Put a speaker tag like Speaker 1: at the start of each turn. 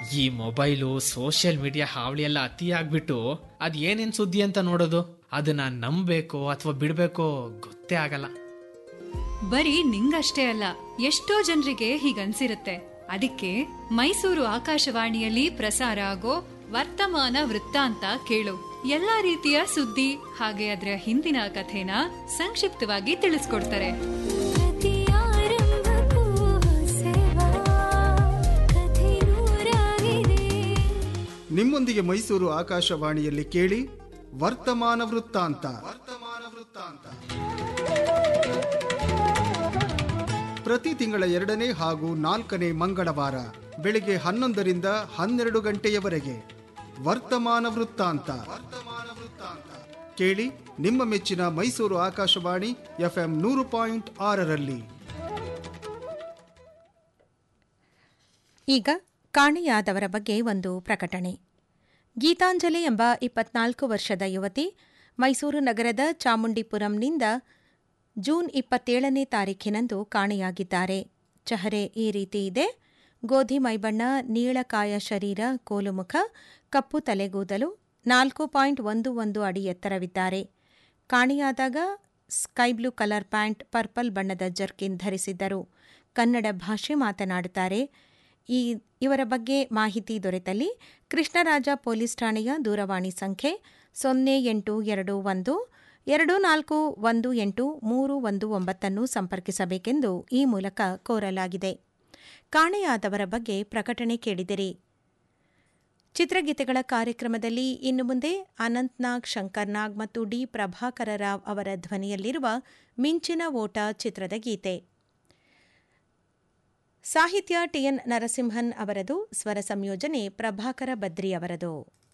Speaker 1: ಈ mobile social media ಹಾವಳಿ ಎಲ್ಲ ಅತಿ ಆಗ್ಬಿಟ್ಟು ಅದ್ ಏನೇನ್ ಸುದ್ದಿ ಅಂತ ನೋಡೋದು ಅದನ್ನ ನಂಬೇಕೋ ಅಥವಾ ಬಿಡ್ಬೇಕೋ ಗೊತ್ತೇ ಆಗಲ್ಲ
Speaker 2: ಬರೀ ನಿಂಗಷ್ಟೇ ಅಲ್ಲ ಎಷ್ಟೋ ಜನರಿಗೆ ಹೀಗನ್ಸಿರುತ್ತೆ ಅದಕ್ಕೆ ಮೈಸೂರು ಆಕಾಶವಾಣಿಯಲ್ಲಿ ಪ್ರಸಾರ ಆಗೋ ವರ್ತಮಾನ ವೃತ್ತಾಂತ ಕೇಳು ಎಲ್ಲಾ ರೀತಿಯ ಸುದ್ದಿ ಹಾಗೆ ಅದರ ಹಿಂದಿನ ಕಥೆನ ಸಂಕ್ಷಿಪ್ತವಾಗಿ ತಿಳಿಸ್ಕೊಡ್ತಾರೆ
Speaker 3: ಪ್ರತಿಯಾರಂಭಕ್ಕೂ ಸೇವಾ ಕಥೆ ನೂರಾಗಿದೆ
Speaker 4: ನಿಮ್ಮೊಂದಿಗೆ ಮೈಸೂರು ಆಕಾಶವಾಣಿಯಲ್ಲಿ ಕೇಳಿ ವರ್ತಮಾನ ವೃತ್ತಾಂತ ವರ್ತಮಾನ ವೃತ್ತಾಂತ ಪ್ರತಿ ತಿಂಗಳ ಎರಡನೇ ಹಾಗೂ ನಾಲ್ಕನೇ ಮಂಗಳವಾರ ಬೆಳಿಗ್ಗೆ ಹನ್ನೊಂದರಿಂದ ಹನ್ನೆರಡು ಗಂಟೆಯವರೆಗೆ ವರ್ತಮಾನ ವೃತ್ತಾಂತ ವರ್ತಮಾನ ವೃತ್ತಾಂತ ಕೇಳಿ ನಿಮ್ಮ ಮೆಚ್ಚಿನ ಮೈಸೂರು ಆಕಾಶವಾಣಿ ಎಫ್ಎಂ ನೂರು ಪಾಯಿಂಟ್ ಆರರಲ್ಲಿ
Speaker 5: ಈಗ ಕಾಣೆಯಾದವರ ಬಗ್ಗೆ ಒಂದು ಪ್ರಕಟಣೆ ಗೀತಾಂಜಲಿ ಎಂಬ ಇಪ್ಪತ್ನಾಲ್ಕು ವರ್ಷದ ಯುವತಿ ಮೈಸೂರು ನಗರದ ಚಾಮುಂಡಿಪುರಂನಿಂದ ಜೂನ್ ಇಪ್ಪತ್ತೇಳನೇ ತಾರೀಖಿನಂದು ಕಾಣೆಯಾಗಿದ್ದಾರೆ ಚಹರೆ ಈ ರೀತಿ ಇದೆ ಗೋಧಿ ಮೈಬಣ್ಣ ನೀಳಕಾಯ ಶರೀರ ಕೋಲುಮುಖ ಕಪ್ಪು ತಲೆಗೂದಲು ನಾಲ್ಕು ಪಾಯಿಂಟ್ ಒಂದು ಒಂದು ಅಡಿ ಎತ್ತರವಿದ್ದಾರೆ ಕಾಣೆಯಾದಾಗ sky blue colour pant purple ಬಣ್ಣದ ಜರ್ಕಿನ್ ಧರಿಸಿದ್ದರು ಕನ್ನಡ ಭಾಷೆ ಮಾತನಾಡುತ್ತಾರೆ ಈ ಇವರ ಬಗ್ಗೆ ಮಾಹಿತಿ ದೊರೆತಲ್ಲಿ ಕೃಷ್ಣರಾಜ ಪೊಲೀಸ್ ಠಾಣೆಯ ದೂರವಾಣಿ ಸಂಖ್ಯೆ ಸೊನ್ನೆ ಎಂಟು ಎರಡು ಒಂದು ಎರಡು ನಾಲ್ಕು ಒಂದು ಎಂಟು ಮೂರು ಒಂದು ಒಂಬತ್ತನ್ನು ಸಂಪರ್ಕಿಸಬೇಕೆಂದು ಈ ಮೂಲಕ ಕೋರಲಾಗಿದೆ ಕಾಣೆಯಾದವರ ಬಗ್ಗೆ ಪ್ರಕಟಣೆ ಕೇಳಿದಿರಿ ಚಿತ್ರಗೀತೆಗಳ ಕಾರ್ಯಕ್ರಮದಲ್ಲಿ ಇನ್ನು ಮುಂದೆ ಅನಂತ್ನಾಗ್ ಶಂಕರ್ನಾಗ್ ಮತ್ತು ಡಿ ಪ್ರಭಾಕರ ರಾವ್ ಅವರ ಧ್ವನಿಯಲ್ಲಿರುವ ಮಿಂಚಿನ ಓಟ ಚಿತ್ರದ ಗೀತೆ ಸಾಹಿತ್ಯ ಟಿಎನ್ ನರಸಿಂಹನ್ ಅವರದು ಸ್ವರ ಸಂಯೋಜನೆ ಪ್ರಭಾಕರ ಬದ್ರಿ ಅವರದು